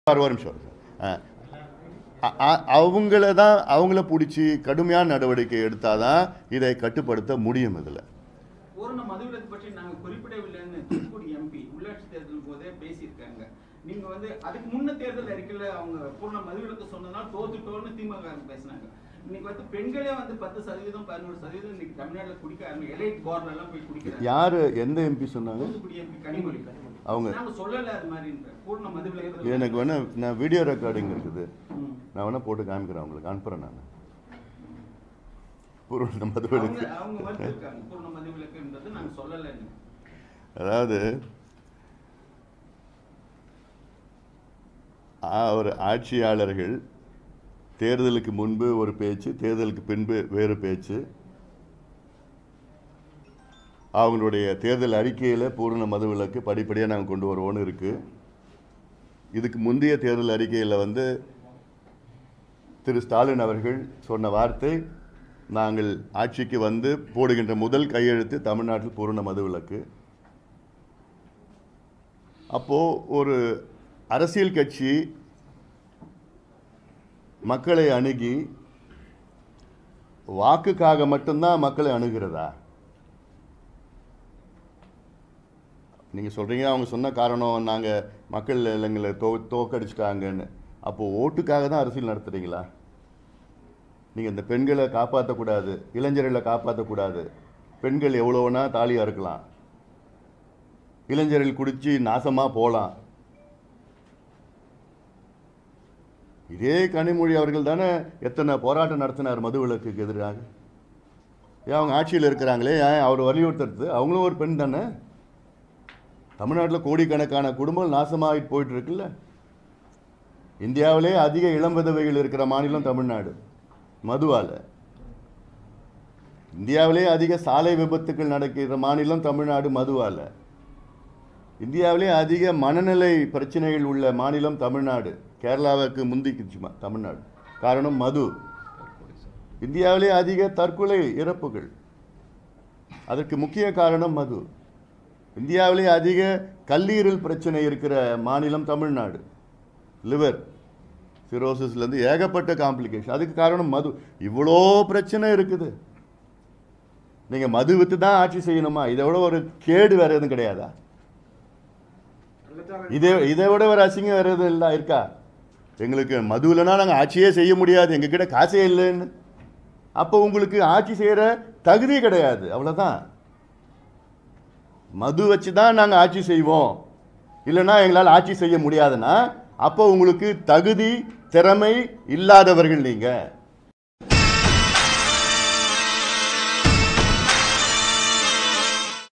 ஒரு ஒரு நிமிஷம் ஆ. அ- அ- அவங்கள தான் அவங்கள பிடிச்சி கடுமையான நடவடிக்கை எடுத்தாதான் இதை கட்டுப்படுத்த முடியும் இதில் பூரண மதுவிலக்கு பற்றி நாங்க குறிப்பிடவில்லைன்னு தூத்துக்குடி எம்பி உள்ளாட்சி தேர்தல் போதே பேசியிருக்காங்க நீங்க வந்து அதுக்கு முன்ன தேர்தல் அறிக்கையில அவங்க பூர்ண மதுவிலக்கு சொன்னதுனால தோத்துட்டோன்னு திமுக பேசினாங்க இன்னைக்கு வந்து பெண்களே வந்து பத்து சதவீதம் பதினோரு சதவீதம் இன்னைக்கு தமிழ்நாட்டுல குடிக்க ஆரம்பி எலைட் பார்ல எல்லாம் போய் குடிக்கிறாங்க யார் எந்த எம்பி சொன்னாங்க தூத்துக்குடி எம்பி கனிமொழி அவங்க நாங்க சொல்லல அது மாதிரின்ற பூர்ண மதுவிலக்கு எனக்கு வேணா நான் வீடியோ ரெக்கார்டிங் இருக்குது ம். நான் வேணா போட்டு காமிக்கிறேன் உங்களுக்கு அனுப்புகிறேன் நான் பூர்வ அவங்க மதுவெடுக்கு அவங்க மறுத்திருக்காங்க பூர்ண மதுவிலக்குன்றது நாங்க சொல்லலைன்னு அதாவது ஆ- ஒரு ஆட்சியாளர்கள் தேர்தலுக்கு முன்பு ஒரு பேச்சு தேர்தலுக்கு பின்பு வேறு பேச்சு அவங்களுடைய தேர்தல் அறிக்கையில் பூரண மதுவிலக்கு படிப்படியாக நாங்கள் கொண்டு வருவோன்னு இருக்கு இதுக்கு முந்தைய தேர்தல் அறிக்கையில் வந்து திரு ஸ்டாலின் அவர்கள் சொன்ன வார்த்தை நாங்கள் ஆட்சிக்கு வந்து போடுகின்ற முதல் கையெழுத்து தமிழ்நாட்டில் பூரண மதுவிலக்கு அப்போ ஒரு அரசியல் கட்சி மக்களை அணுகி வாக்குக்காக மட்டும்தான் மக்களை அணுகிறதா நீங்க சொல்றீங்க அவங்க சொன்ன காரணம் நாங்க மக்கள் எங்களை தோ தோக்கடிச்சிட்டாங்கன்னு அப்போ ஓட்டுக்காக தான் அரசியல் நடத்துறீங்களா நீங்க இந்த பெண்களை காப்பாற்றக்கூடாது இளைஞர்களை காப்பாற்றக்கூடாது பெண்கள் எவ்வளோனா தாலியா இருக்கலாம் இளைஞர்கள் குடிச்சு நாசமா போலாம் இதே கனிமொழி அவர்கள் தானே எத்தனை போராட்டம் நடத்தினார் மதுவிலக்குக்கு எதிராக ஏன் அவங்க ஆட்சியில் இருக்கிறாங்களே ஏன் அவர் வலியுறுத்துறது அவங்களும் ஒரு பெண் தானே தமிழ்நாட்டில் கோடிக்கணக்கான குடும்பம் நாசமாகிட்டு போயிட்டு இருக்குல்ல இந்தியாவிலே அதிக இளம் விதவைகள் இருக்கிற மாநிலம் தமிழ்நாடு மதுவால இந்தியாவிலே அதிக சாலை விபத்துக்கள் நடக்கிற மாநிலம் தமிழ்நாடு மதுவால இந்தியாவிலே அதிக மனநிலை பிரச்சனைகள் உள்ள மாநிலம் தமிழ்நாடு கேரளாவுக்கு முந்திக்குச்சு ம- தமிழ்நாடு காரணம் மது இந்தியாவிலே அதிக தற்கொலை இறப்புகள் அதற்கு முக்கிய காரணம் மது இந்தியாவிலே அதிக கல்லீரல் பிரச்சனை இருக்கிற மாநிலம் தமிழ்நாடு லிவர் சிரோசிஸ்லேருந்து ஏகப்பட்ட காம்ப்ளிகேஷன் அதுக்கு காரணம் மது இவ்வளோ பிரச்சனை இருக்குது நீங்கள் மது வித்து தான் ஆட்சி செய்யணுமா இதை விட ஒரு கேடு வேற எதுவும் கிடையாதா இதை இதை விட ஒரு அசிங்கம் வேற எதுவும் இல்லை இருக்கா எங்களுக்கு மது இல்லைன்னா நாங்கள் ஆட்சியே செய்ய முடியாது எங்ககிட்ட காசே இல்லைன்னு அப்போ உங்களுக்கு ஆட்சி செய்கிற தகுதி கிடையாது அவ்வளோதான் மது வச்சு தான் நாங்கள் ஆட்சி செய்வோம் இல்லைன்னா எங்களால் ஆட்சி செய்ய முடியாதுன்னா அப்போ உங்களுக்கு தகுதி திறமை இல்லாதவர்கள் நீங்கள்